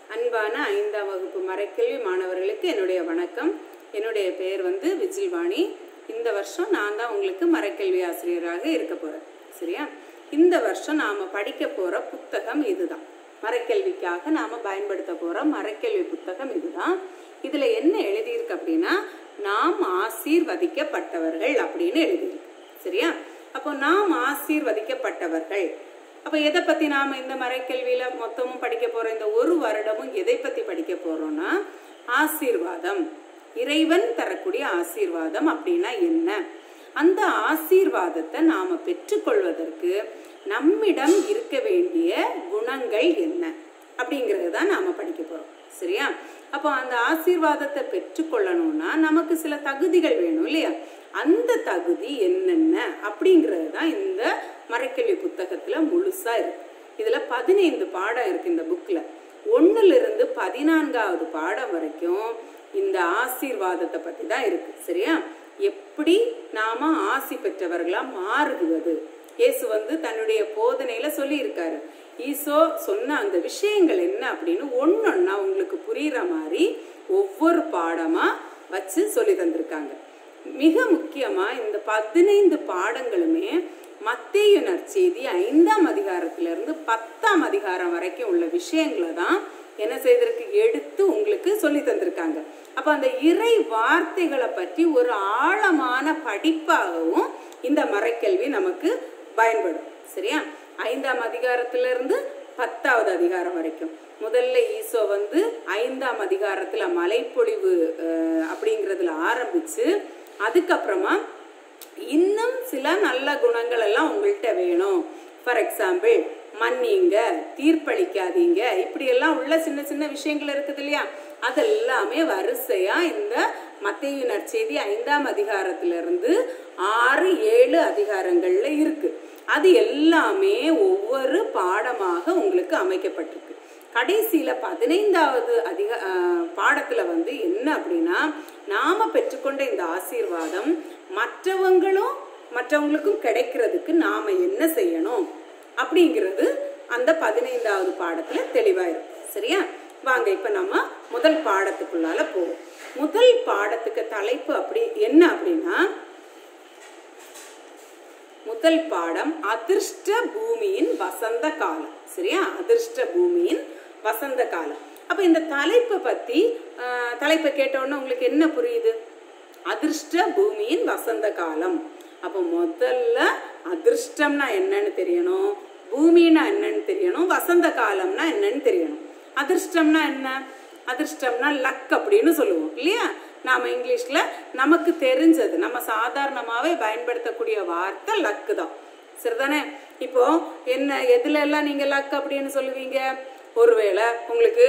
அன்பான ஐந்தாம் வகுப்பு மறைக்கல்வி மாணவர்களுக்கு என்னுடைய வணக்கம் என்னுடைய பெயர் வந்து விஜில்வாணி இந்த வருஷம் நான் தான் உங்களுக்கு மறைக்கல்வி ஆசிரியராக இருக்க போகிறேன் சரியா இந்த வருஷம் நாம் படிக்க போகிற புத்தகம் இதுதான் மறைக்கல்விக்காக நாம் பயன்படுத்த போகிற மறைக்கல்வி புத்தகம் இதுதான் இதில் என்ன எழுதியிருக்கு அப்படின்னா நாம் ஆசீர்வதிக்கப்பட்டவர்கள் அப்படின்னு எழுதியிருக்கு சரியா அப்போ நாம் ஆசீர்வதிக்கப்பட்டவர்கள் அப்போ எதை பற்றி நாம் இந்த மறைக்கல்வியில் மொத்தமும் படிக்க போகிறோம் இந்த ஒரு வருடமும் எதை பற்றி படிக்க போகிறோம்னா ஆசீர்வாதம் இறைவன் தரக்கூடிய ஆசீர்வாதம் அப்படின்னா என்ன அந்த ஆசீர்வாதத்தை நாம் பெற்றுக்கொள்வதற்கு நம்மிடம் இருக்க வேண்டிய குணங்கள் என்ன அப்படிங்கிறது தான் நாம் படிக்க போகிறோம் சரியா அப்போ அந்த ஆசீர்வாதத்தை பெற்றுக்கொள்ளணும்னா நமக்கு சில தகுதிகள் வேணும் இல்லையா அந்த தகுதி என்னென்ன அப்படிங்கிறது தான் இந்த மறைக்கல்வி புத்தகத்தில் முழுசாக இருக்கு இதில் பதினைந்து பாடம் இருக்கு இந்த புக்கில் ஒன்றுலேருந்து பதினான்காவது பாடம் வரைக்கும் இந்த ஆசீர்வாதத்தை பற்றி தான் இருக்கு சரியா எப்படி நாம ஆசி பெற்றவர்களா மாறுவது இயேசு வந்து தன்னுடைய போதனையில சொல்லியிருக்காரு ஈசோ சொன்ன அந்த விஷயங்கள் என்ன அப்படின்னு ஒன்னொன்னா உங்களுக்கு புரியுற மாதிரி ஒவ்வொரு பாடமா வச்சு சொல்லி தந்திருக்காங்க மிக முக்கியமா இந்த பதினைந்து பாடங்களுமே மத்திய நற்செய்தி ஐந்தாம் அதிகாரத்துல இருந்து பத்தாம் அதிகாரம் வரைக்கும் உள்ள விஷயங்களை தான் என்ன செய்திருக்கு எடுத்து உங்களுக்கு சொல்லி தந்திருக்காங்க அப்ப அந்த இறை வார்த்தைகளை பற்றி ஒரு ஆழமான படிப்பாகவும் இந்த மறைக்கல்வி நமக்கு பயன்படும் சரியா ஐந்தாம் அதிகாரத்துல இருந்து பத்தாவது அதிகாரம் வரைக்கும் முதல்ல ஈசோ வந்து ஐந்தாம் அதிகாரத்துல மலைப்பொழிவு அப்படிங்கிறதுல ஆரம்பிச்சு அதுக்கப்புறமா இன்னும் சில நல்ல குணங்கள் எல்லாம் உங்கள்கிட்ட வேணும் ஃபார் எக்ஸாம்பிள் மன்னிங்க தீர்ப்பளிக்காதீங்க இப்படி எல்லாம் உள்ள சின்ன சின்ன விஷயங்கள் இருக்குது இல்லையா அதெல்லாமே வரிசையா இந்த மத்திய நற்செய்தி ஐந்தாம் அதிகாரத்துல இருந்து ஆறு ஏழு அதிகாரங்கள்ல இருக்கு அது எல்லாமே ஒவ்வொரு பாடமாக உங்களுக்கு அமைக்கப்பட்டிருக்கு கடைசியில பதினைந்தாவது அதிக பாடத்துல வந்து என்ன அப்படின்னா நாம பெற்றுக்கொண்ட இந்த ஆசீர்வாதம் மற்றவங்களும் மற்றவங்களுக்கும் கிடைக்கிறதுக்கு நாம என்ன செய்யணும் அப்படிங்கிறது அந்த பதினைந்தாவது பாடத்துல தெளிவாயிரும் சரியா வாங்க இப்ப நம்ம முதல் பாடத்துக்குள்ளால போவோம் முதல் பாடத்துக்கு தலைப்பு அப்படி என்ன அப்படின்னா முதல் பாடம் அதிர்ஷ்ட பூமியின் வசந்த காலம் சரியா அதிர்ஷ்ட பூமியின் வசந்த காலம் அப்ப இந்த தலைப்பை பத்தி தலைப்பை கேட்டவுடனே உங்களுக்கு என்ன புரியுது அதிர்ஷ்ட பூமியின் வசந்த காலம் அப்போ முதல்ல அதிர்ஷ்டம்னா என்னன்னு தெரியணும் பூமின்னா என்னன்னு தெரியணும் வசந்த காலம்னா என்னன்னு தெரியணும் அதிர்ஷ்டம்னா என்ன அதிர்ஷ்டம்னா லக் அப்படின்னு சொல்லுவோம் இல்லையா நாம இங்கிலீஷ்ல நமக்கு தெரிஞ்சது நம்ம சாதாரணமாவே பயன்படுத்தக்கூடிய வார்த்தை லக்கு தான் சரிதானே இப்போ என்ன எதுல எல்லாம் நீங்க லக் அப்படின்னு சொல்லுவீங்க ஒருவேளை உங்களுக்கு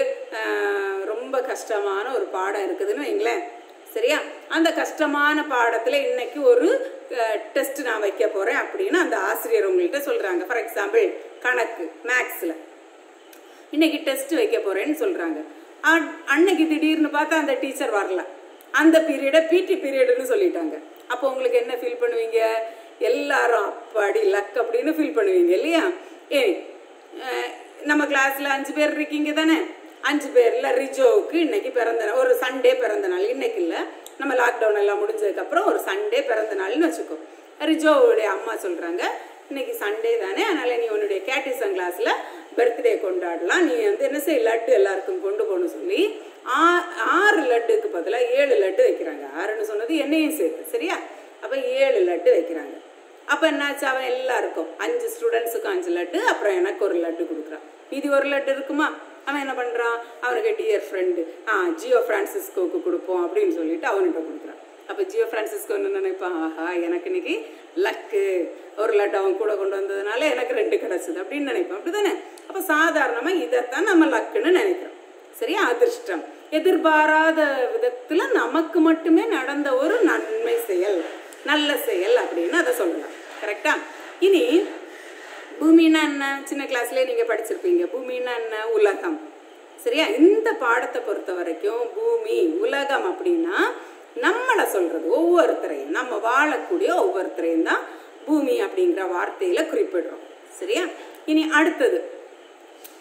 ரொம்ப கஷ்டமான ஒரு பாடம் இருக்குதுன்னு வைங்களேன் சரியா அந்த கஷ்டமான பாடத்துல இன்னைக்கு ஒரு டெஸ்ட் நான் வைக்க போறேன் அப்படின்னு அந்த ஆசிரியர் உங்கள்கிட்ட சொல்றாங்க ஃபார் எக்ஸாம்பிள் கணக்கு மேக்ஸ்ல இன்னைக்கு டெஸ்ட் வைக்க போறேன்னு சொல்றாங்க அன்னைக்கு திடீர்னு பார்த்தா அந்த டீச்சர் வரல அந்த பீரியடை பிடி பீரியடுன்னு சொல்லிட்டாங்க அப்போ உங்களுக்கு என்ன ஃபீல் பண்ணுவீங்க எல்லாரும் அப்பாடி லக் அப்படின்னு ஃபீல் பண்ணுவீங்க இல்லையா ஏ நம்ம கிளாஸ்ல அஞ்சு பேர் இருக்கீங்க தானே அஞ்சு பேர்ல ரிஜோவுக்கு இன்னைக்கு பிறந்த நாள் ஒரு சண்டே பிறந்த நாள் இன்னைக்கு இல்லை நம்ம லாக்டவுன் எல்லாம் முடிஞ்சதுக்கு அப்புறம் ஒரு சண்டே பிறந்த நாள்னு வச்சுக்கோ ரிஜோவுடைய அம்மா சொல்றாங்க இன்னைக்கு சண்டே தானே அதனால நீ உன்னுடைய கேட்டிசம் கிளாஸ்ல பர்த்டே கொண்டாடலாம் நீ வந்து என்ன செய்ய லட்டு எல்லாருக்கும் கொண்டு போகணும் சொல்லி ஆறு லட்டுக்கு பதிலாக ஏழு லட்டு வைக்கிறாங்க ஆறுன்னு சொன்னது என்னையும் சேர்த்து சரியா அப்போ ஏழு லட்டு வைக்கிறாங்க அப்போ என்னாச்சு அவன் எல்லாருக்கும் அஞ்சு ஸ்டூடெண்ட்ஸுக்கும் அஞ்சு லட்டு அப்புறம் எனக்கு ஒரு லட்டு கொடுக்குறான் மீதி ஒரு லட்டு இருக்குமா அவன் என்ன பண்ணுறான் அவனுக்கு டியர் ஃப்ரெண்டு ஆ ஜியோ ஃப்ரான்சிஸ்கோவுக்கு கொடுப்போம் அப்படின்னு சொல்லிட்டு அவன்கிட்ட கொடுக்குறான் அப்போ ஜியோ ஃப்ரான்சிஸ்கோ என்ன நினைப்பான் ஆஹா எனக்கு இன்னைக்கு லக்கு ஒரு லட்டு அவன் கூட கொண்டு வந்ததுனால எனக்கு ரெண்டு கிடச்சிது அப்படின்னு நினைப்பான் அப்படி தானே அப்போ சாதாரணமாக இதைத்தான் நம்ம லக்குன்னு நினைக்கிறோம் சரியா அதிர்ஷ்டம் எதிர்பாராத விதத்துல நமக்கு மட்டுமே நடந்த ஒரு நன்மை செயல் நல்ல செயல் அப்படின்னு அதை சொல்லலாம் கரெக்டா இனி பூமின்னா என்ன சின்ன கிளாஸ்லயே நீங்க படிச்சிருப்பீங்க பூமின்னா என்ன உலகம் சரியா இந்த பாடத்தை பொறுத்த வரைக்கும் பூமி உலகம் அப்படின்னா நம்மளை சொல்றது ஒவ்வொருத்தரையும் நம்ம வாழக்கூடிய ஒவ்வொருத்தரையும் தான் பூமி அப்படிங்கிற வார்த்தையில குறிப்பிடுறோம் சரியா இனி அடுத்தது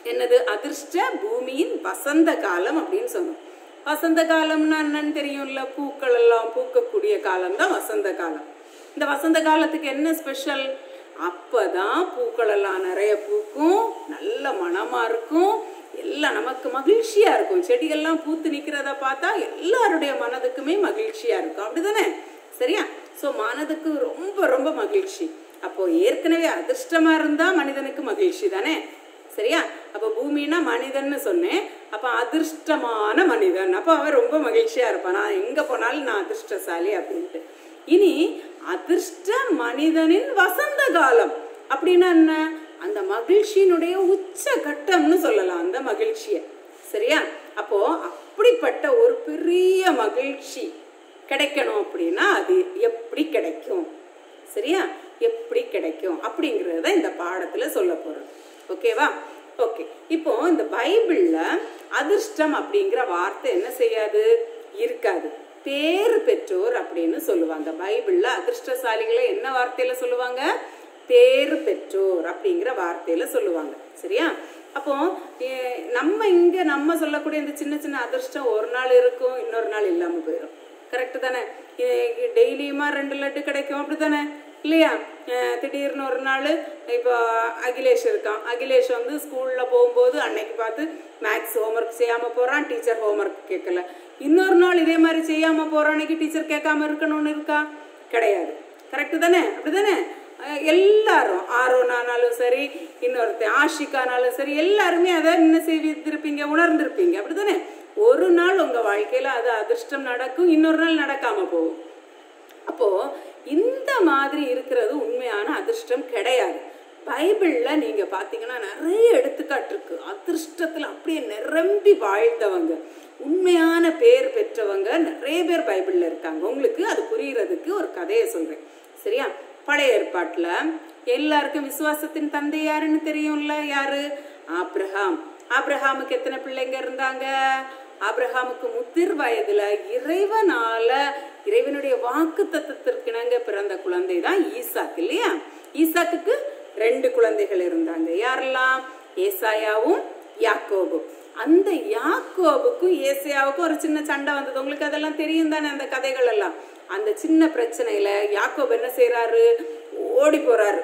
என்னது அதிர்ஷ்ட பூமியின் வசந்த காலம் அப்படின்னு சொன்னோம் வசந்த காலம்னா என்னன்னு தெரியும்ல பூக்கள் எல்லாம் பூக்கக்கூடிய காலம் தான் வசந்த காலம் இந்த வசந்த காலத்துக்கு என்ன ஸ்பெஷல் அப்பதான் பூக்கள் எல்லாம் நிறைய பூக்கும் நல்ல மனமா இருக்கும் எல்லாம் நமக்கு மகிழ்ச்சியா இருக்கும் செடிகள்லாம் பூத்து நிக்கிறத பார்த்தா எல்லாருடைய மனதுக்குமே மகிழ்ச்சியா இருக்கும் அப்படிதானே சரியா சோ மனதுக்கு ரொம்ப ரொம்ப மகிழ்ச்சி அப்போ ஏற்கனவே அதிர்ஷ்டமா இருந்தா மனிதனுக்கு மகிழ்ச்சி தானே சரியா அப்ப பூமினா மனிதன்னு சொன்னேன் அப்ப அதிர்ஷ்டமான மனிதன் அப்ப அவன் ரொம்ப மகிழ்ச்சியா இருப்பான் நான் எங்க போனாலும் நான் அதிர்ஷ்டசாலி அப்படின்ட்டு இனி அதிர்ஷ்ட மனிதனின் வசந்த காலம் அப்படின்னா என்ன அந்த மகிழ்ச்சியினுடைய உச்ச கட்டம்னு சொல்லலாம் அந்த மகிழ்ச்சிய சரியா அப்போ அப்படிப்பட்ட ஒரு பெரிய மகிழ்ச்சி கிடைக்கணும் அப்படின்னா அது எப்படி கிடைக்கும் சரியா எப்படி கிடைக்கும் அப்படிங்கறத இந்த பாடத்துல சொல்ல போறோம் ஓகேவா ஓகே இப்போ இந்த பைபிள்ல அதிர்ஷ்டம் அப்படிங்கிற வார்த்தை என்ன செய்யாது இருக்காது பேர் பெற்றோர் அப்படின்னு சொல்லுவாங்க பைபிள்ல அதிர்ஷ்டசாலிகளை என்ன வார்த்தையில சொல்லுவாங்க பேர் பெற்றோர் அப்படிங்கிற வார்த்தையில சொல்லுவாங்க சரியா அப்போ எ- நம்ம இங்க நம்ம சொல்லக்கூடிய இந்த சின்ன சின்ன அதிர்ஷ்டம் ஒரு நாள் இருக்கும் இன்னொரு நாள் இல்லாம போயிடும் கரெக்ட் தானே டெய்லியுமா ரெண்டு லட்டு கிடைக்கும் அப்படித்தானே இல்லையா அஹ் திடீர்னு ஒரு நாள் இப்போ அகிலேஷ் இருக்கான் அகிலேஷ் வந்து ஸ்கூலில் போகும்போது அன்னைக்கு பார்த்து மேக்ஸ் ஹோம்ஒர்க் செய்யாமல் போகிறான் டீச்சர் ஹோம்ஒர்க் கேட்கல இன்னொரு நாள் இதே மாதிரி செய்யாமல் போகிற அன்னைக்கு டீச்சர் கேட்காம இருக்கணும்னு இருக்கா கிடையாது கரெக்டு தானே அப்படிதானே அஹ் எல்லாரும் ஆரோனானாலும் சரி இன்னொருத்தன் ஆஷிக்கானாலும் சரி எல்லாருமே அதை என்ன செய்திருப்பீங்க உணர்ந்திருப்பீங்க அப்படிதானே ஒரு நாள் உங்க வாழ்க்கையில அது அதிர்ஷ்டம் நடக்கும் இன்னொரு நாள் நடக்காம போகும் அப்போ இந்த மாதிரி இருக்கிறது உண்மையான அதிர்ஷ்டம் கிடையாது பைபிள்ல நீங்க பாத்தீங்கன்னா நிறைய எடுத்துக்காட்டு இருக்கு அதிர்ஷ்டத்துல அப்படியே நிரம்பி வாழ்ந்தவங்க உண்மையான பேர் பெற்றவங்க நிறைய பேர் பைபிள்ல இருக்காங்க உங்களுக்கு அது புரியறதுக்கு ஒரு கதையை சொல்றேன் சரியா பழைய ஏற்பாட்டுல எல்லாருக்கும் விசுவாசத்தின் தந்தை யாருன்னு தெரியும்ல யாரு ஆப்ரஹாம் ஆப்ரஹாமுக்கு எத்தனை பிள்ளைங்க இருந்தாங்க ஆப்ரஹாமுக்கு முதிர் வயதுல இறைவனால இறைவனுடைய வாக்கு தத்துவத்திற்கிணங்க பிறந்த குழந்தை தான் ஈசாக்கு இல்லையா ஈசாக்குக்கு ரெண்டு குழந்தைகள் இருந்தாங்க யாரெல்லாம் ஏசாயாவும் யாக்கோபும் அந்த யாக்கோபுக்கும் ஏசாயாவுக்கும் ஒரு சின்ன சண்டை வந்தது உங்களுக்கு அதெல்லாம் தெரியும் தானே அந்த கதைகள் எல்லாம் அந்த சின்ன பிரச்சனையில யாக்கோபு என்ன செய்யறாரு ஓடி போறாரு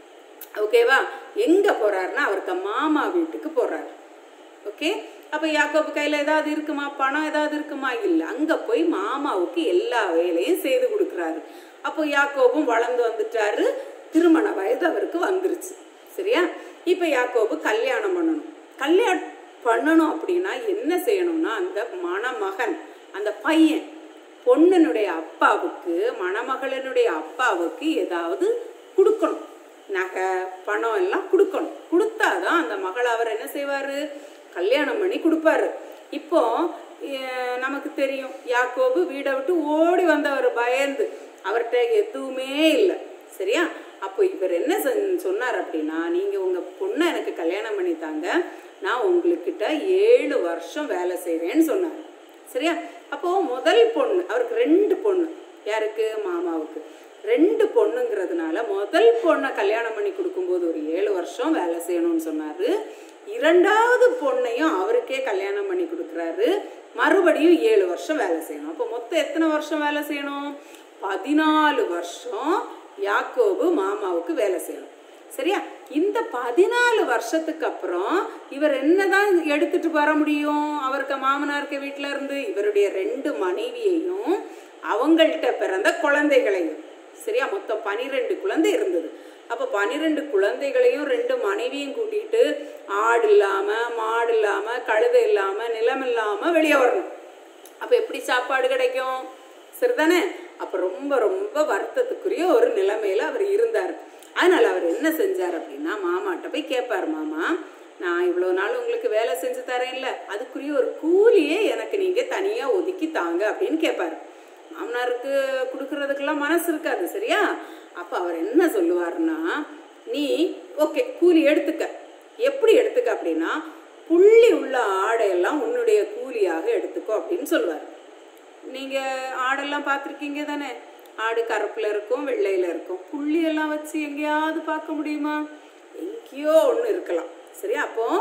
ஓகேவா எங்க போறாருன்னா அவருக்கு மாமா வீட்டுக்கு போறாரு ஓகே அப்ப யாக்கோபு கையில ஏதாவது இருக்குமா பணம் ஏதாவது இருக்குமா இல்ல அங்க போய் மாமாவுக்கு எல்லா வேலையும் செய்து கொடுக்கறாரு அப்போ யாக்கோபும் வளர்ந்து வந்துட்டாரு திருமண வயது அவருக்கு வந்துருச்சு சரியா இப்ப யாக்கோபு கல்யாணம் பண்ணணும் கல்யாணம் பண்ணணும் அப்படின்னா என்ன செய்யணும்னா அந்த மணமகன் அந்த பையன் பொண்ணுனுடைய அப்பாவுக்கு மணமகளினுடைய அப்பாவுக்கு ஏதாவது கொடுக்கணும் நகை பணம் எல்லாம் கொடுக்கணும் கொடுத்தாதான் அந்த மகளை அவர் என்ன செய்வாரு கல்யாணம் பண்ணி கொடுப்பாரு இப்போ அஹ், நமக்கு தெரியும் யாக்கோபு வீடை விட்டு ஓடி வந்தவர் பயந்து அவர்கிட்ட எதுவுமே இல்லை சரியா அப்போ இவர் என்ன செஞ்~ சொன்னார் அப்படின்னா நீங்க உங்க பொண்ணை எனக்கு கல்யாணம் பண்ணி தாங்க நான் உங்களுக்கிட்ட ஏழு வருஷம் வேலை செய்றேன்னு சொன்னார் சரியா அப்போ முதல் பொண்ணு அவருக்கு ரெண்டு பொண்ணு யாருக்கு மாமாவுக்கு ரெண்டு பொண்ணுங்கிறதுனால முதல் பொண்ணை கல்யாணம் பண்ணி கொடுக்கும்போது ஒரு ஏழு வருஷம் வேலை செய்யணும்னு சொன்னாரு இரண்டாவது பொண்ணையும் அவருக்கே கல்யாணம் பண்ணி கொடுக்குறாரு மறுபடியும் ஏழு வருஷம் வேலை செய்யணும் அப்போ மொத்தம் எத்தனை வருஷம் வேலை செய்யணும் பதினாலு வருஷம் யாக்கோபு மாமாவுக்கு வேலை செய்யணும் சரியா இந்த பதினாலு வருஷத்துக்கு அப்புறம் இவர் என்னதான் எடுத்துட்டு வர முடியும் அவருக்கு மாமனாருக்கு வீட்டுல இருந்து இவருடைய ரெண்டு மனைவியையும் அவங்கள்ட்ட பிறந்த குழந்தைகளையும் சரியா மொத்தம் பனிரெண்டு குழந்தை இருந்தது அப்ப பனிரெண்டு குழந்தைகளையும் ரெண்டு மனைவியும் கூட்டிட்டு ஆடு இல்லாம மாடு இல்லாம கழுதை இல்லாம நிலம் இல்லாம வெளியே வரணும் அப்ப எப்படி சாப்பாடு கிடைக்கும் சரிதானே அப்ப ரொம்ப ரொம்ப வருத்தத்துக்குரிய ஒரு நிலைமையில அவர் இருந்தார் அதனால அவர் என்ன செஞ்சார் அப்படின்னா மாமாட்ட போய் கேட்பார் மாமா நான் இவ்வளோ நாள் உங்களுக்கு வேலை செஞ்சு தரேன் இல்ல அதுக்குரிய ஒரு கூலியே எனக்கு நீங்க தனியா ஒதுக்கி தாங்க அப்படின்னு கேட்பாரு மாமனாருக்கு கொடுக்கறதுக்கெல்லாம் மனசு இருக்காது சரியா அப்ப அவர் என்ன சொல்லுவாருன்னா நீ ஓகே கூலி எடுத்துக்க எப்படி எடுத்துக்க அப்படின்னா புள்ளி உள்ள ஆடையெல்லாம் உன்னுடைய கூலியாக எடுத்துக்கோ அப்படின்னு சொல்லுவார் நீங்க ஆடெல்லாம் பார்த்துருக்கீங்க தானே ஆடு கருப்புல இருக்கும் வெள்ளையில இருக்கும் புள்ளி எல்லாம் வச்சு எங்கேயாவது பார்க்க முடியுமா எங்கேயோ ஒன்று இருக்கலாம் சரி அப்போ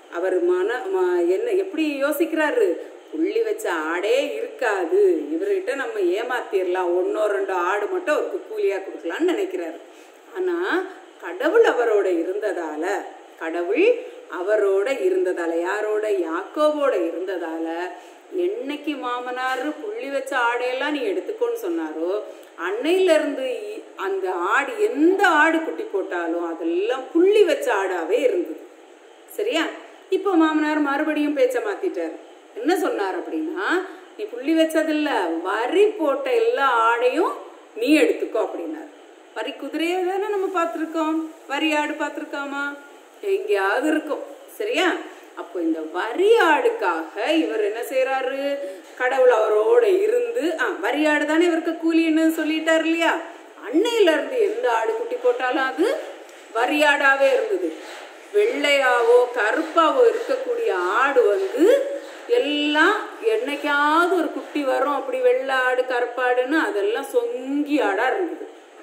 அவர் மன ம- என்ன எப்படி யோசிக்கிறாரு புள்ளி வச்ச ஆடே இருக்காது இவர்கிட்ட நம்ம ஏமாத்திரலாம் ஒன்னோ ரெண்டோ ஆடு மட்டும் அவருக்கு கூலியா கொடுக்கலாம்னு நினைக்கிறாரு ஆனா கடவுள் அவரோட இருந்ததால கடவுள் அவரோட இருந்ததால யாரோட யாக்கோவோட இருந்ததால என்னைக்கு மாமனார் புள்ளி வச்ச ஆடையெல்லாம் நீ எடுத்துக்கோன்னு சொன்னாரோ அன்னையில இருந்து இ- அந்த ஆடு எந்த ஆடு குட்டி போட்டாலும் அதெல்லாம் புள்ளி வச்ச ஆடாவே இருந்தது சரியா இப்போ மாமனார் மறுபடியும் பேச்ச மாத்திட்டார் என்ன சொன்னார் அப்படின்னா நீ புள்ளி வச்சதில்ல வரி போட்ட எல்லா ஆடையும் நீ எடுத்துக்கோ அப்படின்னார் வரி குதிரையை தானே நம்ம பார்த்துருக்கோம் வரி ஆடு பார்த்துருக்காமா எங்கேயாவது இருக்கும் சரியா அப்போ இந்த வரி ஆடுக்காக இவர் என்ன செய்றாரு கடவுள் அவரோட இருந்து ஆ வரி ஆடு தானே இவருக்கு கூலின்னு சொல்லிட்டார் இல்லையா அன்னையில இருந்து எந்த ஆடு குட்டி போட்டாலும் அது வரியாடாவே இருந்தது வெள்ளையாவோ கருப்பாவோ இருக்கக்கூடிய ஆடு வந்து எல்லாம் என்னைக்காவது ஒரு குட்டி வரும் அப்படி வெள்ளை ஆடு கருப்பாடுன்னு அதெல்லாம் சொங்கி ஆடா இருந்தது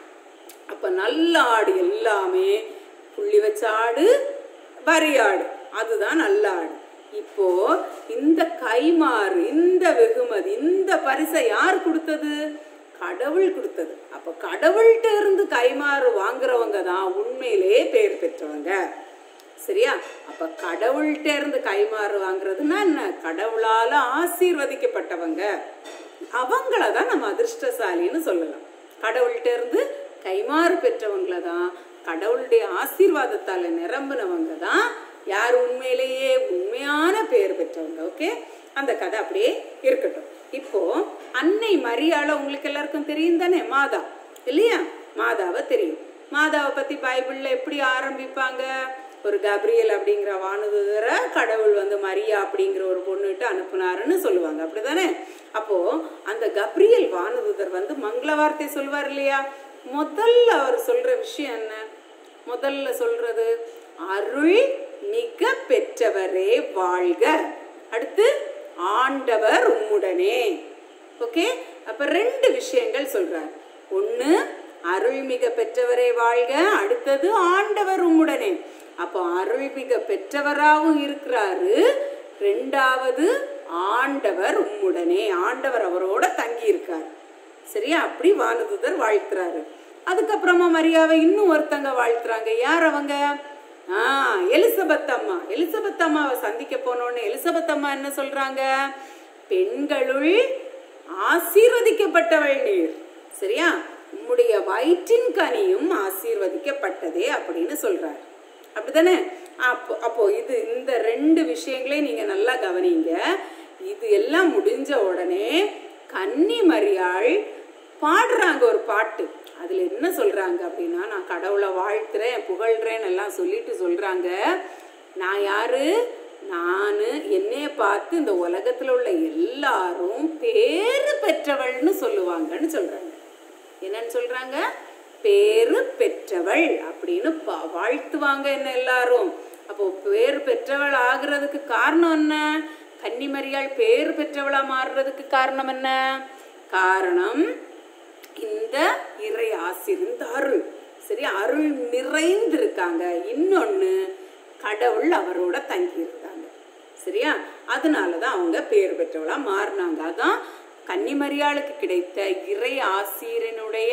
அப்ப நல்ல ஆடு எல்லாமே புள்ளி வச்ச ஆடு வரி ஆடு அதுதான் நல்ல ஆடு இப்போ இந்த கைமாறு இந்த வெகுமதி இந்த பரிசை யார் கொடுத்தது கடவுள் கொடுத்தது அப்ப கடவுள்கிட்ட இருந்து கைமாறு வாங்குறவங்க தான் உண்மையிலே பேர் பெற்றவங்க சரியா அப்ப கடவுள்கிட்ட இருந்து கைமாறு வாங்குறதுன்னா என்ன கடவுளால ஆசீர்வதிக்கப்பட்டவங்க அவங்கள தான் நம்ம அதிர்ஷ்டசாலின்னு சொல்லலாம் கடவுள்கிட்ட இருந்து கைமாறு பெற்றவங்கள தான் கடவுளுடைய ஆசீர்வாதத்தால நிரம்பினவங்க தான் யார் உண்மையிலேயே உண்மையான பேர் பெற்றவங்க ஓகே அந்த கதை அப்படியே இருக்கட்டும் இப்போ அன்னை மரியாதை உங்களுக்கு எல்லாருக்கும் தெரியும் தானே மாதா இல்லையா மாதாவை தெரியும் மாதாவை பத்தி பைபிள்ல எப்படி ஆரம்பிப்பாங்க ஒரு கப்ரியல் அப்படிங்கிற வானதுதரை கடவுள் வந்து மரியா அப்படிங்கிற ஒரு பொண்ணுகிட்ட அனுப்புனாருன்னு சொல்லுவாங்க அப்படிதானே அப்போ அந்த கப்ரியல் வானதுதர் வந்து மங்கள வார்த்தை சொல்வார் இல்லையா முதல்ல அவர் சொல்ற விஷயம் என்ன முதல்ல சொல்றது அருள் மிக பெற்றவரே வாழ்க அடுத்து ஆண்டவர் உம்முடனே ஓகே அப்ப ரெண்டு விஷயங்கள் சொல்றார் ஒண்ணு அருள்மிக பெற்றவரே வாழ்க அடுத்தது ஆண்டவர் உம்முடனே அப்போ அருள்மிக பெற்றவராகவும் இருக்கிறாரு ரெண்டாவது ஆண்டவர் உம்முடனே ஆண்டவர் அவரோட தங்கி இருக்கார் சரியா அப்படி வானதுதர் வாழ்த்துறாரு அதுக்கப்புறமா மரியாவை இன்னும் ஒருத்தங்க வாழ்த்துறாங்க யார் அவங்க ஆ எலிசபெத் அம்மா எலிசபெத் அம்மாவை சந்திக்க போனோன்னு எலிசபெத் அம்மா என்ன சொல்றாங்க பெண்களுள் ஆசீர்வதிக்கப்பட்டவள் நீர் சரியா உம்முடைய வயிற்றின் கனியும் ஆசீர்வதிக்கப்பட்டதே அப்படின்னு சொல்றாரு அப்படிதானே அப்போ அப்போ இது இந்த ரெண்டு விஷயங்களையும் நீங்க நல்லா கவனிங்க இது எல்லாம் முடிஞ்ச உடனே கன்னி மரியாள் பாடுறாங்க ஒரு பாட்டு அதுல என்ன சொல்றாங்க அப்படின்னா நான் கடவுளை வாழ்த்துறேன் புகழ்றேன்னு எல்லாம் சொல்லிட்டு சொல்றாங்க நான் யாரு நானு என்னைய பார்த்து இந்த உலகத்துல உள்ள எல்லாரும் பேரு பெற்றவள்னு சொல்லுவாங்கன்னு சொல்றாங்க என்னன்னு சொல்றாங்க பேரு பெற்றவள் அப்படின்னு பா- வாழ்த்துவாங்க என்ன எல்லாரும் அப்போ பேர் பெற்றவள் ஆகுறதுக்கு காரணம் என்ன கன்னிமரியாள் பேர் பெற்றவளா மாறுறதுக்கு காரணம் என்ன காரணம் இந்த இறை ஆசிர் இந்த அருள் சரி அருள் நிறைந்திருக்காங்க இன்னொன்னு கடவுள் அவரோட தங்கி இருக்காங்க சரியா அதனாலதான் அவங்க பேர் பெற்றவளா மாறினாங்க அதான் கன்னிமரியாளுக்கு கிடைத்த இறை ஆசிரியனுடைய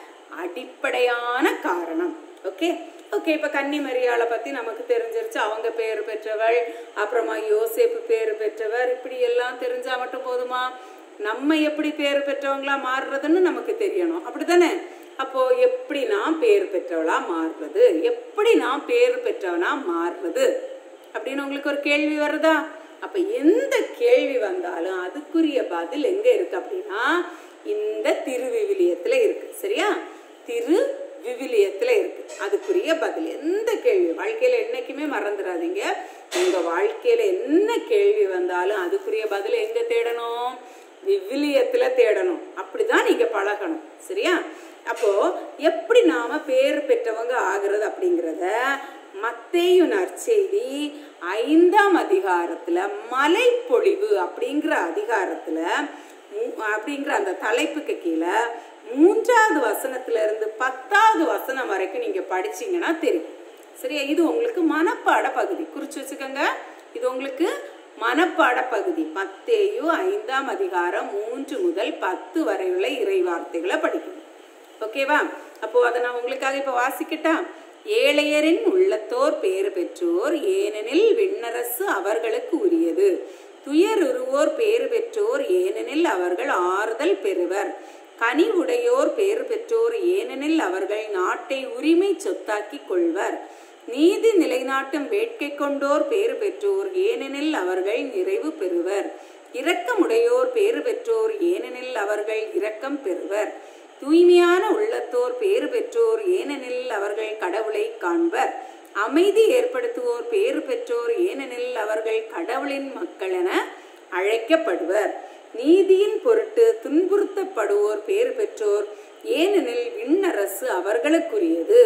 அடிப்படையான காரணம் ஓகே ஓகே இப்ப கன்னிமரியாளை பத்தி நமக்கு தெரிஞ்சிருச்சு அவங்க பேர் பெற்றவள் அப்புறமா யோசேப்பு பேர் பெற்றவர் இப்படி எல்லாம் தெரிஞ்சா மட்டும் போதுமா நம்ம எப்படி பேர் பெற்றவங்களா மாறுறதுன்னு நமக்கு தெரியணும் அப்படிதானே அப்போ எப்படி நான் பேர் பெற்றவளா மாறுறது எப்படி நான் பேர் பெற்றவனா மாறுறது அப்படின்னு உங்களுக்கு ஒரு கேள்வி வருதா அப்ப எந்த கேள்வி வந்தாலும் அதுக்குரிய பதில் எங்க இருக்கு அப்படின்னா இந்த திருவிவிலியத்துல இருக்கு சரியா திரு விவிலியத்துல இருக்கு அதுக்குரிய பதில் எந்த கேள்வி வாழ்க்கையில என்னைக்குமே மறந்துடாதீங்க உங்க வாழ்க்கையில என்ன கேள்வி வந்தாலும் அதுக்குரிய பதில் எங்க தேடணும் விவிலியத்துல தேடணும் அப்படிதான் நீங்க பழகணும் சரியா அப்போ எப்படி நாம பேர் பெற்றவங்க ஆகுறது அப்படிங்கிறத மத்தேயு நற்செய்தி ஐந்தாம் அதிகாரத்துல மலைப்பொழிவு அப்படிங்கிற அதிகாரத்துல மூ- அப்படிங்கிற அந்த தலைப்புக்கு கீழே மூன்றாவது வசனத்துல இருந்து பத்தாவது வசனம் வரைக்கும் நீங்க படிச்சீங்கன்னா தெரியும் சரியா இது உங்களுக்கு மனப்பாட பகுதி குறிச்சு வச்சுக்கோங்க இது உங்களுக்கு மனப்பாட பகுதி மத்தேயு ஐந்தாம் அதிகாரம் மூன்று முதல் பத்து வரையுள்ள இறை வார்த்தைகளை படிக்கணும் ஓகேவா அப்போ அதை நான் உங்களுக்காக இப்ப வாசிக்கட்டா ஏழையரின் உள்ளத்தோர் பேறு பெற்றோர் ஏனெனில் விண்ணரசு அவர்களுக்கு உரியது துயருருவோர் பேறு பெற்றோர் ஏனெனில் அவர்கள் ஆறுதல் பெறுவர் கனி உடையோர் பேறு பெற்றோர் ஏனெனில் அவர்கள் நாட்டை உரிமை சொத்தாக்கிக் கொள்வர் நீதி நிலைநாட்டும் வேட்கை கொண்டோர் பேறு பெற்றோர் ஏனெனில் அவர்கள் நிறைவு பெறுவர் இரக்கமுடையோர் பேறு பெற்றோர் ஏனெனில் அவர்கள் இரக்கம் பெறுவர் தூய்மையான உள்ளத்தோர் பேறு பெற்றோர் ஏனெனில் அவர்கள் கடவுளை காண்பர் அமைதி ஏற்படுத்துவோர் பேறு பெற்றோர் ஏனெனில் அவர்கள் கடவுளின் மக்கள் என அழைக்கப்படுவர் நீதியின் பொருட்டு துன்புறுத்தப்படுவோர் பேறு பெற்றோர் ஏனெனில் விண்ணரசு அவர்களுக்குரியது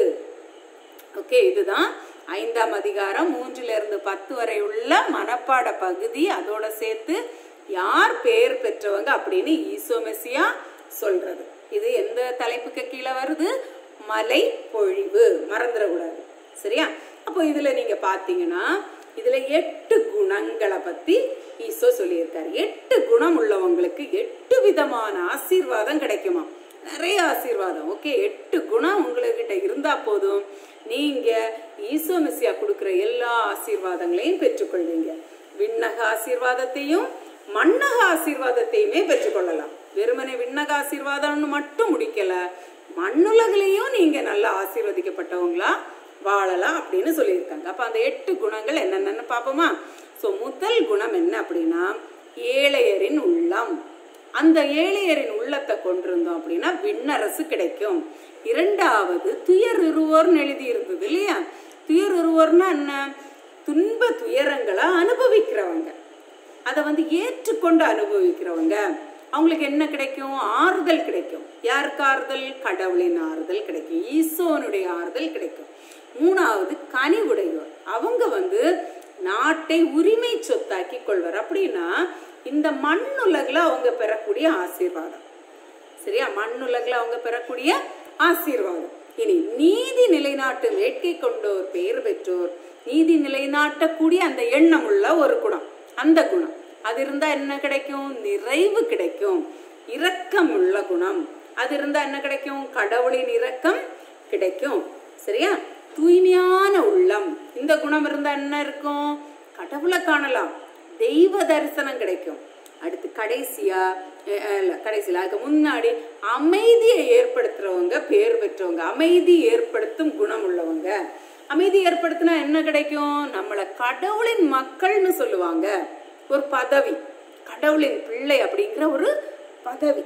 ஓகே இதுதான் ஐந்தாம் அதிகாரம் மூன்றுல இருந்து பத்து வரை உள்ள மனப்பாட பகுதி அதோட சேர்த்து யார் பேர் பெற்றவங்க அப்படின்னு ஈசோமெசியா சொல்றது இது எந்த தலைப்புக்கு கீழே வருது மலை பொழிவு மறந்துடக்கூடாது சரியா அப்போ இதுல நீங்க பாத்தீங்கன்னா இதுல எட்டு குணங்களை பத்தி ஈசோ சொல்லியிருக்காரு எட்டு குணம் உள்ளவங்களுக்கு எட்டு விதமான ஆசீர்வாதம் கிடைக்குமா நிறைய ஆசீர்வாதம் ஓகே எட்டு குணம் உங்ககிட்ட இருந்தா போதும் நீங்க ஈசோ மெஸ்ஸியா கொடுக்கிற எல்லா ஆசீர்வாதங்களையும் பெற்றுக்கொள்வீங்க விண்ணக ஆசீர்வாதத்தையும் மண்ணக ஆசீர்வாதத்தையுமே பெற்றுக்கொள்ளலாம் வெறுமனே விண்ணக ஆசீர்வாதம்னு மட்டும் முடிக்கல மண்ணுலகிலையும் நீங்க நல்லா ஆசீர்வதிக்கப்பட்டவங்களா வாழலாம் அப்படின்னு சொல்லியிருக்காங்க அப்ப அந்த எட்டு குணங்கள் என்னென்னு பார்ப்போமா ஸோ முதல் குணம் என்ன அப்படின்னா ஏழையரின் உள்ளம் அந்த ஏழையரின் உள்ளத்தை கொண்டிருந்தோம் அப்படின்னா விண்ணரசு கிடைக்கும் இரண்டாவது துயர் இருவோர்னு எழுதி இருந்தது இல்லையா துயர் இருவோர்னா என்ன துன்ப துயரங்களை அனுபவிக்கிறவங்க அதை வந்து ஏற்றுக்கொண்டு அனுபவிக்கிறவங்க அவங்களுக்கு என்ன கிடைக்கும் ஆறுதல் கிடைக்கும் யாருக்கு ஆறுதல் கடவுளின் ஆறுதல் கிடைக்கும் ஈசோனுடைய ஆறுதல் கிடைக்கும் மூணாவது கனிவுடையோர் அவங்க வந்து நாட்டை உரிமை சொத்தாக்கி கொள்வர் அப்படின்னா இந்த மண்ணுலகில் அவங்க பெறக்கூடிய ஆசீர்வாதம் சரியா மண்ணுலகில் அவங்க பெறக்கூடிய ஆசீர்வாதம் இனி நீதி நிலைநாட்டு வேட்கை கொண்டோர் பெயர் பெற்றோர் நீதி நிலைநாட்டக்கூடிய அந்த எண்ணம் உள்ள ஒரு குணம் அந்த குணம் அது இருந்தா என்ன கிடைக்கும் நிறைவு கிடைக்கும் இரக்கம் உள்ள குணம் அது இருந்தா என்ன கிடைக்கும் கடவுளின் இரக்கம் கிடைக்கும் சரியா தூய்மையான உள்ளம் இந்த குணம் இருந்தா என்ன இருக்கும் கடவுளை காணலாம் தெய்வ தரிசனம் கிடைக்கும் அடுத்து கடைசியா அஹ் அஹ் இல்ல கடைசியில அதுக்கு முன்னாடி அமைதியை ஏற்படுத்துறவங்க பேர் பெற்றவங்க அமைதி ஏற்படுத்தும் குணம் உள்ளவங்க அமைதி ஏற்படுத்தினா என்ன கிடைக்கும் நம்மளை கடவுளின் மக்கள்னு சொல்லுவாங்க ஒரு பதவி கடவுளின் பிள்ளை அப்படிங்கிற ஒரு பதவி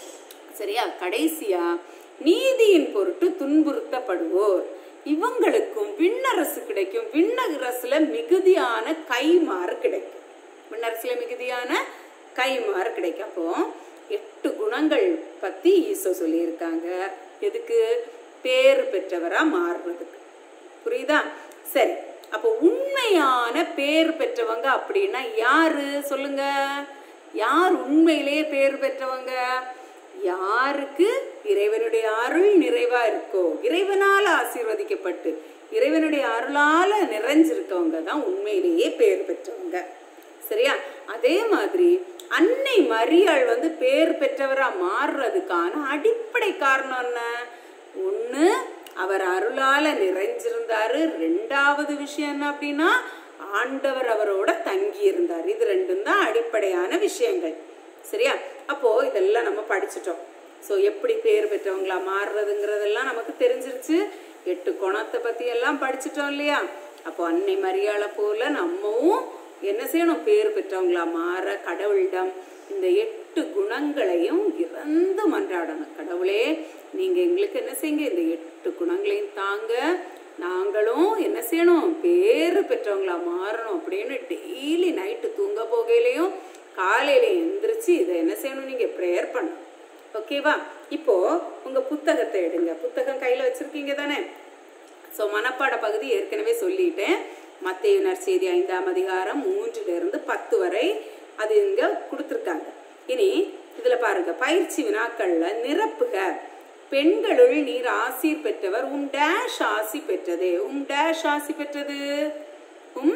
சரியா கடைசியா நீதியின் பொருட்டு துன்புறுத்தப்படுவோர் இவங்களுக்கும் விண்ணரசு கிடைக்கும் விண்ணரசுல மிகுதியான கைமாறு கிடைக்கும் விண்ணரசுல மிகுதியான கைமாறு கிடைக்கும் அப்போ எட்டு குணங்கள் பத்தி ஈசோ சொல்லியிருக்காங்க எதுக்கு பேர் பெற்றவரா மாறுறதுக்கு புரியுதா சரி அப்போ உண்மையான பேர் பெற்றவங்க அப்படின்னா யாரு சொல்லுங்க யார் உண்மையிலேயே பேர் பெற்றவங்க யாருக்கு இறைவனுடைய அருள் நிறைவா இருக்கோ இறைவனால ஆசீர்வதிக்கப்பட்டு இறைவனுடைய அருளால நிறைஞ்சிருக்கவங்க தான் உண்மையிலேயே பேர் பெற்றவங்க சரியா அதே மாதிரி அன்னை மரியாள் வந்து பேர் பெற்றவரா மாறுறதுக்கான அடிப்படை காரணம் என்ன ஒண்ணு அவர் அருளால நிறைஞ்சிருந்தாரு ரெண்டாவது விஷயம் என்ன அப்படின்னா ஆண்டவர் அவரோட தங்கி இருந்தார் இது ரெண்டும் தான் அடிப்படையான விஷயங்கள் சரியா அப்போ இதெல்லாம் நம்ம படிச்சிட்டோம் ஸோ எப்படி பேர் பெற்றவங்களா மாறுறதுங்கிறதெல்லாம் நமக்கு தெரிஞ்சிருச்சு எட்டு குணத்தை பத்தி எல்லாம் படிச்சிட்டோம் இல்லையா அப்போ அன்னை மரியாதை போல நம்மவும் என்ன செய்யணும் பேர் பெற்றவங்களா மாற கடவுளிடம் இந்த எட்டு குணங்களையும் இறந்து மன்றாடணும் கடவுளே நீங்க எங்களுக்கு என்ன செய்யுங்க இந்த எட்டு குணங்களையும் தாங்க நாங்களும் என்ன செய்யணும் பேரு பெற்றவங்களா மாறணும் அப்படின்னு டெய்லி நைட்டு தூங்க போகையிலையும் காலையில எந்திரிச்சு இதை என்ன செய்யணும் நீங்க ப்ரேயர் பண்ணணும் ஓகேவா இப்போ உங்க புத்தகத்தை எடுங்க புத்தகம் கையில வச்சிருக்கீங்க தானே ஸோ மனப்பாட பகுதி ஏற்கனவே சொல்லிட்டேன் மத்திய நற்செய்தி ஐந்தாம் அதிகாரம் மூன்றுல இருந்து பத்து வரை அது இங்க கொடுத்துருக்காங்க இனி இதுல பாருங்க பயிற்சி வினாக்கள்ல நிரப்புக பெண்களுள் நீர் ஆசீர் பெற்றவர் உம் டேஷ் ஆசி பெற்றதே உம் டேஷ் ஆசி பெற்றது உம்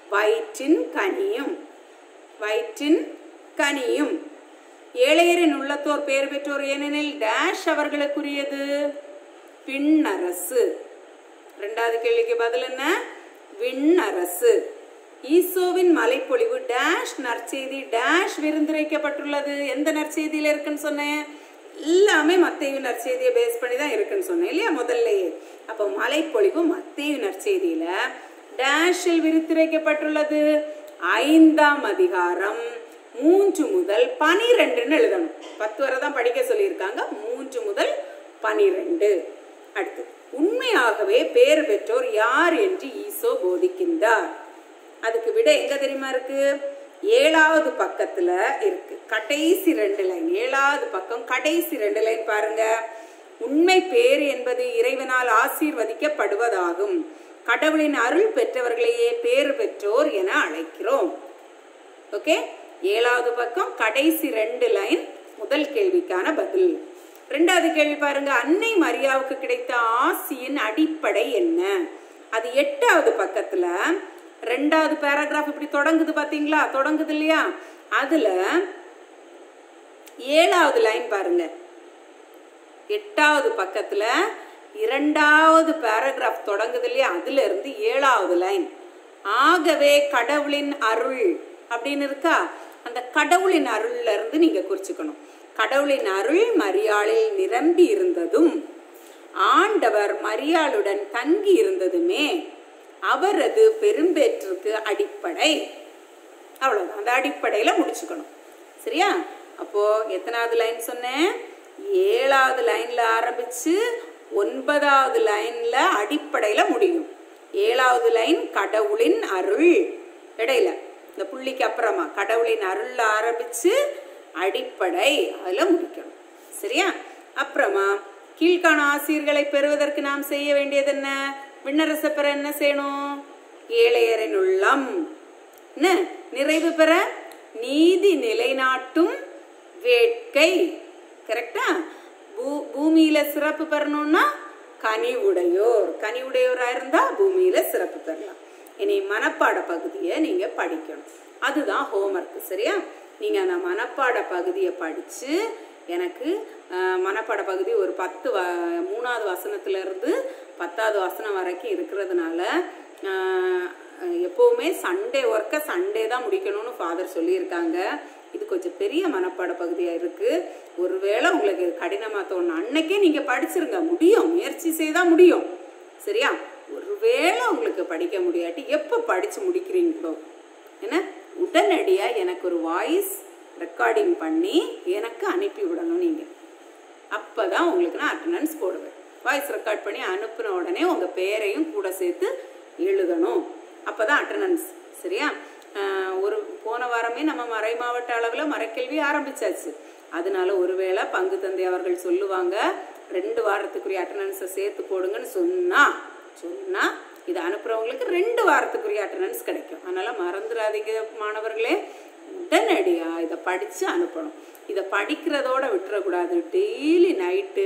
வயிற்றின் கனியும் வயிற்றின் கனியும் ஏழையரின் உள்ளத்தோர் பேர் பெற்றோர் ஏனெனில் டேஷ் அவர்களுக்குரியது பின்னரசு ரெண்டாவது கேள்விக்கு பதில் என்ன விண்ணரசு ஈசோவின் மலைப்பொழிவு டேஷ் நற்செய்தி டேஷ் விருந்துரைக்கப்பட்டுள்ளது எந்த நற்செய்தியில இருக்குன்னு சொன்னேன் எல்லாமே மத்தேயு நற்செய்தியை பேஸ் பண்ணி தான் இருக்குன்னு சொன்னேன் இல்லையா முதல்லயே அப்போ மலைப்பொழிவு மத்தேயு நற்செய்தியில டேஷில் விருத்துரைக்கப்பட்டுள்ளது ஐந்தாம் அதிகாரம் மூன்று முதல் பனிரெண்டுன்னு எழுதணும் பத்து வரை தான் படிக்க சொல்லியிருக்காங்க மூன்று முதல் பனிரெண்டு அடுத்து உண்மையாகவே பேர் பெற்றோர் யார் என்று ஈசோ போதிக்கின்றார் அதுக்கு விட எங்க தெரியுமா இருக்கு ஏழாவது பக்கத்துல இருக்கு கடைசி ரெண்டு லைன் ஏழாவது பக்கம் கடைசி ரெண்டு லைன் பாருங்க உண்மை பேர் என்பது இறைவனால் ஆசீர்வதிக்கப்படுவதாகும் கடவுளின் அருள் பெற்றவர்களையே பேர் பெற்றோர் என அழைக்கிறோம் ஓகே ஏழாவது பக்கம் கடைசி ரெண்டு லைன் முதல் கேள்விக்கான பதில் ரெண்டாவது கேள்வி பாருங்க அன்னை மரியாவுக்கு கிடைத்த ஆசியின் அடிப்படை என்ன அது எட்டாவது பக்கத்துல ரெண்டாவது பேராகிராஃப் இப்படி தொடங்குது பாத்தீங்களா தொடங்குது இல்லையா அதுல ஏழாவது லைன் பாருங்க எட்டாவது பக்கத்துல இரண்டாவது பேராகிராஃப் தொடங்குது இல்லையா அதுல இருந்து ஏழாவது லைன் ஆகவே கடவுளின் அருள் அப்படின்னு இருக்கா அந்த கடவுளின் அருள்ல இருந்து நீங்க குறிச்சுக்கணும் கடவுளின் அருள் மரியாளில் நிரம்பி இருந்ததும் ஆண்டவர் மரியாளுடன் தங்கி இருந்ததுமே அவரது பெரும்பேற்றுக்கு அடிப்படை அவ்வளவுதான் அந்த அடிப்படையில முடிச்சுக்கணும் சரியா அப்போ எத்தனாவது லைன் சொன்னேன் ஏழாவது லைன்ல ஆரம்பிச்சு ஒன்பதாவது லைன்ல அடிப்படையில முடியும் ஏழாவது லைன் கடவுளின் அருள் இடையில இந்த புள்ளிக்கு அப்புறமா கடவுளின் அருள்ல ஆரம்பிச்சு அடிப்படை அதுல முடிக்கணும் சரியா அப்புறமா கீழ்காண ஆசிரியர்களை பெறுவதற்கு நாம் செய்ய வேண்டியது என்ன விண்ணரச பெற என்ன செய்யணும் ஏழையரின் உள்ளம் என்ன நிறைவு பெற நீதி நிலைநாட்டும் வேட்கை கரெக்டா பூ பூமியில சிறப்பு பெறணும்னா கனிவுடையோர் கனிவுடையோரா இருந்தா பூமியில சிறப்பு பெறலாம் இனி மனப்பாட பகுதியை நீங்க படிக்கணும் அதுதான் ஹோம்ஒர்க் சரியா நீங்க அந்த மனப்பாட பகுதியை படிச்சு எனக்கு அஹ், மனப்பாட பகுதி ஒரு பத்து வ மூணாவது வசனத்துல இருந்து பத்தாவது வசனம் வரைக்கும் இருக்கிறதுனால அஹ், எப்பவுமே சண்டே ஒர்க்கை சண்டே தான் முடிக்கணும்னு ஃபாதர் சொல்லியிருக்காங்க இது கொஞ்சம் பெரிய மனப்பாட பகுதியா இருக்கு ஒருவேளை உங்களுக்கு கடினமா தோணும் அன்னைக்கே நீங்க படிச்சிருங்க முடியும் முயற்சி செய்தா முடியும் சரியா ஒருவேளை உங்களுக்கு படிக்க முடியாட்டி எப்போ படிச்சு முடிக்கிறீங்களோ என்ன உடனடியா எனக்கு ஒரு வாய்ஸ் ரெக்கார்டிங் பண்ணி எனக்கு அனுப்பி விடணும் நீங்க அப்பதான் உங்களுக்கு நான் அட்டண்டன்ஸ் போடுவேன் வாய்ஸ் ரெக்கார்ட் பண்ணி அனுப்பின உடனே உங்க பேரையும் கூட சேர்த்து எழுதணும் அப்பதான் அட்டண்டன்ஸ் சரியா ஆஹ் ஒரு போன வாரமே நம்ம மறை மாவட்ட அளவில் மறைக்கல்வி ஆரம்பிச்சாச்சு அதனால ஒருவேளை பங்கு தந்தை அவர்கள் சொல்லுவாங்க ரெண்டு வாரத்துக்குரிய அட்டண்டன்ஸை சேர்த்து போடுங்கன்னு சொன்னா சொன்னா இதை அனுப்புறவங்களுக்கு ரெண்டு வாரத்துக்குரிய அட்டண்டன்ஸ் கிடைக்கும் அதனால மறந்துடாதீங்க மாணவர்களே உடனடியா இதை படிச்சு அனுப்பணும் இதை படிக்கிறதோட விட்டுறக்கூடாது டெய்லி நைட்டு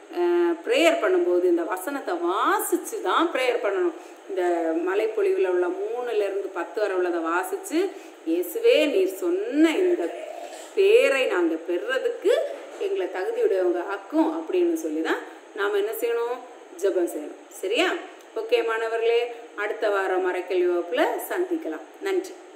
ப்ரேயர் பண்ணும்போது இந்த வசனத்தை வாசிச்சு தான் ப்ரேயர் பண்ணணும் இந்த மலைப்பொழிவில் உள்ள மூணுல இருந்து பத்து வரை உள்ளதை வாசிச்சு இயேசுவே நீர் சொன்ன இந்த பேரை நாங்கள் பெறுறதுக்கு எங்களை தகுதியுடையவங்க ஆக்கும் அப்படின்னு சொல்லி தான் நாம் என்ன செய்யணும் ஜெபம் செய்யணும் சரியா ஓகே மாணவர்களே அடுத்த வாரம் மறைக்கல்வி வகுப்புல சந்திக்கலாம் நன்றி